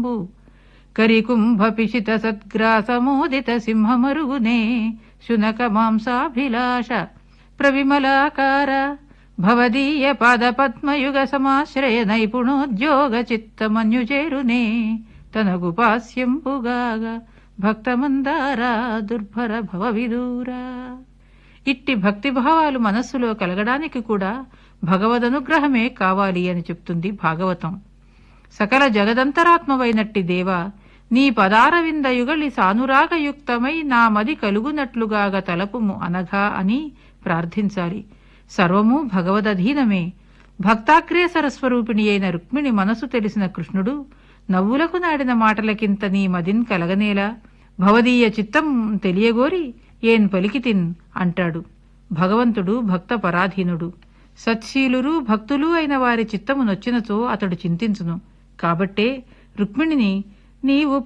కుంభంబు కరికుంభ పిశిత సద్గ్రాసమోదిత సింహమరుగునే శునక మాంసాభిలాష ప్రవిమలాకార భవదీయ పాదపద్మయుగ సమాశ్రయ నైపుణోద్యోగ చిత్తమన్యుచేరునే తనగుపాస్యంపుగాగా భక్తమందారా దుర్భర భవ విదూరా ఇట్టి భక్తిభావాలు మనస్సులో కలగడానికి కూడా భగవదనుగ్రహమే కావాలి అని చెప్తుంది భాగవతం సకల జగదంతరాత్మవైనట్టి దేవ నీ పదారవింద యుగలి సానురాగయుక్తమై నా మది కలుగునట్లుగాగ తలపుము అనగా అని ప్రార్థించాలి సర్వము భగవదధీనమే భక్తాగ్రేసర స్వరూపిణి అయిన రుక్మిణి మనసు తెలిసిన కృష్ణుడు నవ్వులకు నాడిన మాటలకింత నీ మదిన్ కలగనేలా భవదీయ చిత్తం తెలియగోరి ఏన్ పలికితిన్ అంటాడు భగవంతుడు భక్త పరాధీనుడు సత్శీలురు భక్తులు అయిన వారి చిత్తము నొచ్చినచో అతడు చింతించును కాబట్టే రుక్మిణిని నీవు